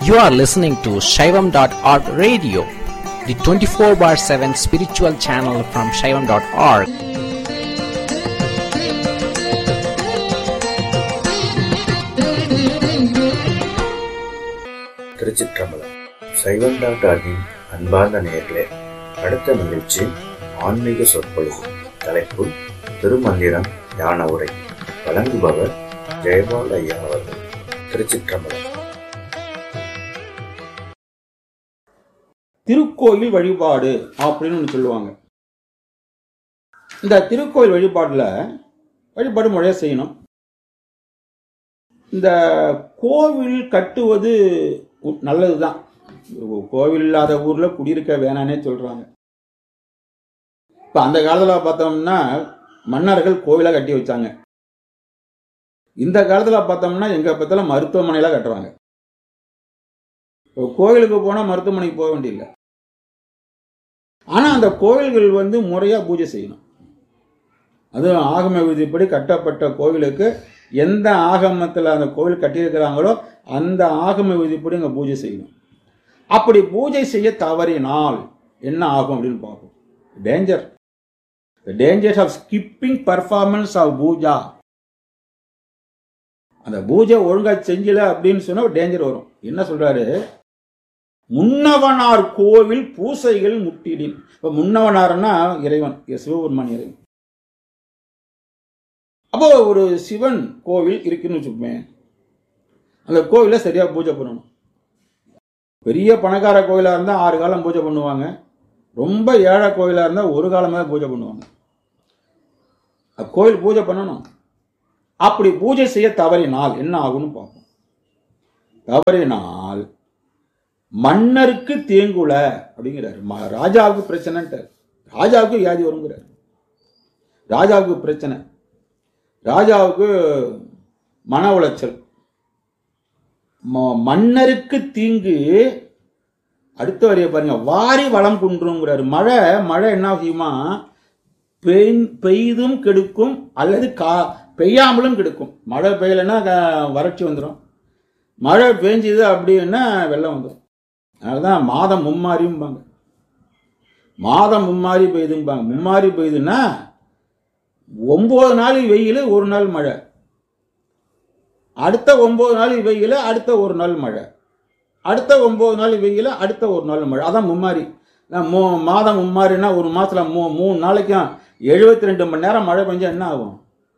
You are listening to Shaivam.org radio, the 24 bar 7 spiritual channel from Shaivam.org. திருச்சிற்றம்பலம் சைவம் டாக்டரின் அன்பார்ந்த நேயர்களே அடுத்த நிகழ்ச்சி ஆன்மீக சொற்பொழிவு தலைப்பு திருமந்திரம் ஞான உரை வழங்குபவர் ஜெயபால் ஐயா அவர்கள் திருச்சிற்றம்பலம் திருக்கோயில் வழிபாடு அப்படின்னு ஒன்று சொல்லுவாங்க இந்த திருக்கோயில் வழிபாட்டில் வழிபாடு முறையாக செய்யணும் இந்த கோவில் கட்டுவது நல்லது தான் கோவில் இல்லாத ஊரில் குடியிருக்க வேணானே சொல்கிறாங்க இப்போ அந்த காலத்தில் பார்த்தோம்னா மன்னர்கள் கோவிலாக கட்டி வச்சாங்க இந்த காலத்தில் பார்த்தோம்னா எங்கே பார்த்தாலும் மருத்துவமனையெல்லாம் கட்டுறாங்க இப்போ கோவிலுக்கு போனால் மருத்துவமனைக்கு போக வேண்டியதில்லை ஆனால் அந்த கோவில்கள் வந்து முறையாக பூஜை செய்யணும் அதுவும் ஆகம விதிப்படி கட்டப்பட்ட கோவிலுக்கு எந்த ஆகமத்தில் அந்த கோவில் கட்டியிருக்கிறாங்களோ அந்த ஆகம விதிப்படி அங்கே பூஜை செய்யணும் அப்படி பூஜை செய்ய தவறினால் என்ன ஆகும் அப்படின்னு பார்ப்போம் danger dangers of skipping performance of puja அந்த பூஜை ஒழுங்கா செஞ்சல அப்படின்னு சொன்னா டேஞ்சர் வரும் என்ன சொல்றாரு முன்னவனார் கோவில் பூசைகள் முட்டிடின் இப்ப முன்னவனார்னா இறைவன் சிவபெருமான் இறைவன் அப்போ ஒரு சிவன் கோவில் இருக்குன்னு வச்சுக்கோமே அந்த கோவில சரியா பூஜை பண்ணணும் பெரிய பணக்கார கோயிலா இருந்தா ஆறு காலம் பூஜை பண்ணுவாங்க ரொம்ப ஏழை கோயிலா இருந்தா ஒரு காலமாக பூஜை பண்ணுவாங்க கோவில் பூஜை பண்ணணும் அப்படி பூஜை செய்ய தவறினால் என்ன ஆகும்னு பார்ப்போம் தவறினால் மன்னருக்கு தேங்குல அப்படிங்கிறாரு ம- ராஜாவுக்கு பிரச்சனைன்ட்டார் ராஜாவுக்கு வியாதி வருங்கிறார் ராஜாவுக்கு பிரச்சனை ராஜாவுக்கு மன உளைச்சல் ம- மன்னருக்கு தீங்கு அடுத்த வரைய பாருங்க வாரி வளம் குன்றுங்கிறாரு மழை மழை என்ன செய்யுமா பெய்- பெய்தும் கெடுக்கும் அல்லது கா பெய்யாமலும் கெடுக்கும் மழை பெய்யலைன்னா க- வறட்சி வந்துடும் மழை பெஞ்சுது அப்படின்னா வெள்ளம் வந்துடும் அதனால தான் மாதம் மும்மாரிம்பாங்க மாதம் மும்மாரி பெய்யுதும்பாங்க மும்மாரி பெய்யுதுன்னா ஒம்பது நாள் வெயில் ஒரு நாள் மழை அடுத்த ஒம்பது நாள் வெயில் அடுத்த ஒரு நாள் மழை அடுத்த ஒம்பது நாள் வெயில் அடுத்த ஒரு நாள் மழை அதான் மும்மாரி நான் மூ மாதம் மும்மாரின்னா ஒரு மாதத்தில் மூ மூணு நாளைக்கும் எழுபத்தி ரெண்டு மணி நேரம் மழை பெஞ்சா என்ன ஆகும்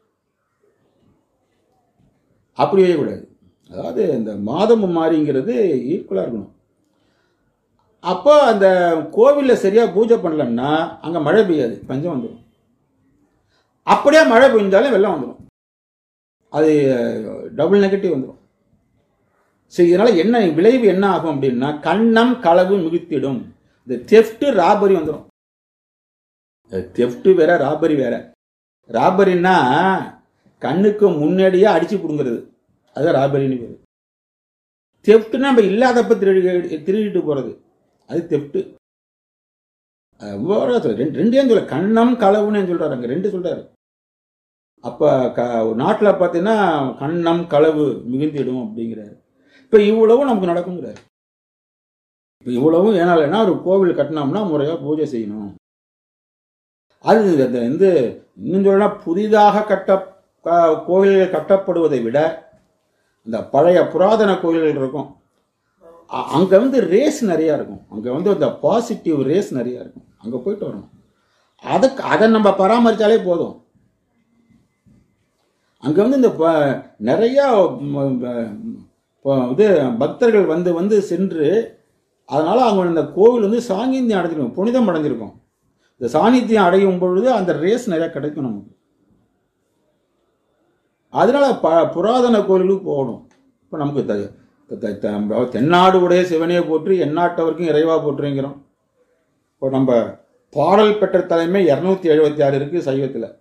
அப்படி செய்யக்கூடாது அதாவது இந்த மாதம் மும்மாரிங்கிறது ஈக்குவலாக இருக்கணும் அப்போ அந்த கோவிலில் சரியாக பூஜை பண்ணலன்னா அங்கே மழை பெய்யாது பஞ்சம் வந்துடும் அப்படியே மழை பெஞ்சாலும் வெள்ளம் வந்துடும் அது டபுள் நெகட்டிவ் வந்துடும் சரி இதனால என்ன விளைவு என்ன ஆகும் அப்படின்னா கண்ணம் களவு மிகுத்திடும் இந்த தெஃப்ட் ராபரி வந்துடும் தெஃப்ட் வேற ராபரி வேற ராபரின்னா கண்ணுக்கு முன்னாடியே அடிச்சு பிடுங்கிறது அது ராபரின்னு பேரு தெஃப்ட்னா நம்ம இல்லாதப்ப திருடி திருடிட்டு போறது அது தெஃப்ட் ரெண்டு ரெண்டையும் சொல்ல கண்ணம் களவுன்னு சொல்றாரு அங்க ரெண்டு சொல்றாரு அப்ப க நாட்டில் பார்த்தீங்கன்னா கண்ணம் களவு மிகுந்திடும் அப்படிங்கிறாரு இப்போ இவ்வளவும் நமக்கு நடக்குங்கிறாரு இப்போ இவ்வளவும் ஏனாலன்னா ஒரு கோவில் கட்டினோம்னா முறையாக பூஜை செய்யணும் அது அந்த வந்து இன்னும் சொல்லலாம் புதிதாக கட்ட க- கோவில்கள் கட்டப்படுவதை விட இந்த பழைய புராதன கோயில்கள் இருக்கும் அ- அங்க வந்து ரேஸ் நிறைய இருக்கும் அங்க வந்து இந்த பாசிட்டிவ் ரேஸ் நிறைய இருக்கும் அங்க போயிட்டு வரணும் அதுக்கு அதை நம்ம பராமரிச்சாலே போதும் அங்க வந்து இந்த ப- நிறைய ம், ம், ப- இது பக்தர்கள் வந்து வந்து சென்று அதனால அவங்க இந்த கோவில் வந்து சாங்கிந்தியம் அடைஞ்சிருக்கும் புனிதம் அடைஞ்சிருக்கும் இந்த சாநித்தியம் அடையும் பொழுது அந்த ரேஸ் நிறைய கிடைக்கும் நமக்கு அதனால ப புராதன கோயிலுக்கு போகணும் இப்போ நமக்கு த- த- த- தென்னாடு உடைய சிவனையை போற்றி எந்நாட்டவருக்கும் இறைவா போற்றுங்கிறோம் இப்போ நம்ம பாடல் பெற்ற தலைமை இரநூத்தி எழுபத்தி ஆறு இருக்கு சைவத்தில்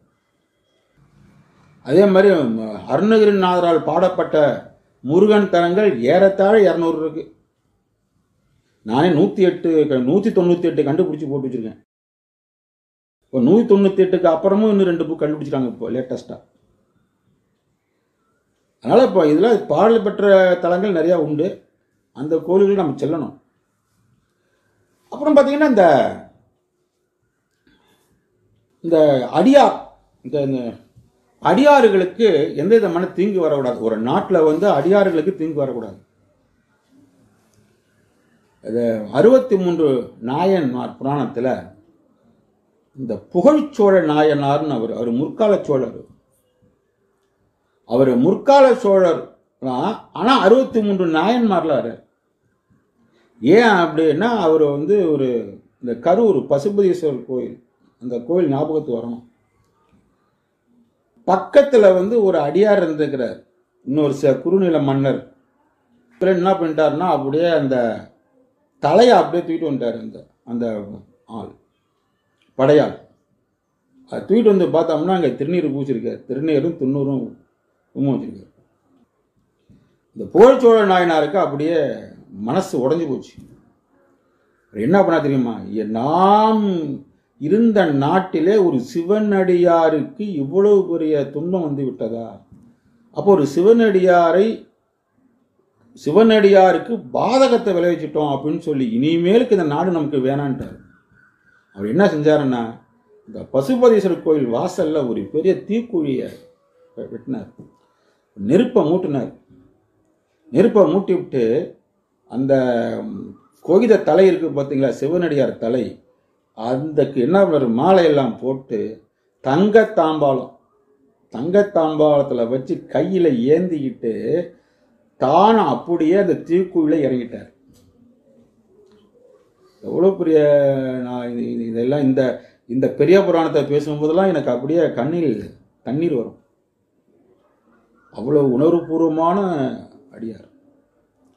அதே மாதிரி ம- அருணகிரிநாதரால் பாடப்பட்ட முருகன் தலங்கள் ஏறத்தாழ இரநூறு இருக்கு நானே நூற்றி எட்டு நூற்றி தொண்ணூற்றி எட்டு கண்டுபிடிச்சி போட்டு வச்சிருக்கேன் இப்போ நூற்றி தொண்ணூற்றி எட்டுக்கு அப்புறமும் இன்னும் ரெண்டு புக் கண்டுபிடிச்சிட்டாங்க இப்போ லேட்டஸ்ட்டாக அதனால் இப்போ இதில் பாடல் பெற்ற தலங்கள் நிறையா உண்டு அந்த கோயில்கள் நம்ம செல்லணும் அப்புறம் பார்த்தீங்கன்னா இந்த இந்த அடியார் இந்த இந்த அடியாறுகளுக்கு எந்த விதமான தீங்கு வரக்கூடாது ஒரு நாட்டில் வந்து அடியாறுகளுக்கு தீங்கு வரக்கூடாது இது அறுபத்தி மூன்று நாயன்மார் புராணத்தில் இந்த புகழ்ச்சோழ நாயனார்னு அவர் அவர் முற்கால சோழர் அவர் முற்கால சோழர் ஆனால் அறுபத்தி மூன்று நாயன்மார்ல வர்றார் ஏன் அப்படின்னா அவர் வந்து ஒரு இந்த கரூர் பசுபதீஸ்வரர் கோயில் அந்த கோயில் ஞாபகத்துக்கு வரணும் பக்கத்தில் வந்து ஒரு அடியார் இருந்திருக்கிறார் இன்னொரு ச குறுநில மன்னர் இவர் என்ன பண்ணிட்டாருன்னா அப்படியே அந்த தலையை அப்படியே தூக்கிட்டு வந்துட்டார் அந்த அந்த ஆள் படையாள் அது தூக்கிட்டு வந்து பார்த்தோம்னா அங்கே திருநீர் பூச்சிருக்கார் திருநீரும் துண்ணூரும் உம்மும் வச்சிருக்காரு இந்த புகழ்ச்சோழ நாயனாருக்கு அப்படியே மனசு உடைஞ்சு போச்சு அவர் என்ன பண்ணா தெரியுமா எ- நாம் இருந்த நாட்டிலே ஒரு சிவனடியாருக்கு இவ்வளவு பெரிய துன்பம் வந்து விட்டதா அப்போ ஒரு சிவனடியாரை சிவனடியாருக்கு பாதகத்தை விளைவிச்சிட்டோம் அப்படின்னு சொல்லி இனிமேலுக்கு இந்த நாடு நமக்கு வேணான்ட்டார் அவர் என்ன செஞ்சாருன்னா இந்த பசுபதீஸ்வரர் கோயில் வாசல்ல ஒரு பெரிய தீக்குழியை வெட்டினார் நெருப்பை மூட்டினார் நெருப்பை மூட்டி விட்டு அந்த ம், கோகித தலை இருக்கு பார்த்தீங்களா சிவனடியார் தலை அதுக்கு என்ன பண்ணாரு மாலையெல்லாம் போட்டு தங்க தாம்பாளம் தங்க தாம்பாளத்தில் வச்சு கையில் ஏந்திக்கிட்டு தான் அப்படியே அந்த தீக்குழியில் இறங்கிட்டார் எவ்வளோ பெரிய நான் இது இது- இதெல்லாம் இந்த இந்த பெரிய புராணத்தை பேசும்போதெல்லாம் எனக்கு அப்படியே கண்ணில் தண்ணீர் வரும் அவ்வளோ உணர்வுபூர்வமான அடியார்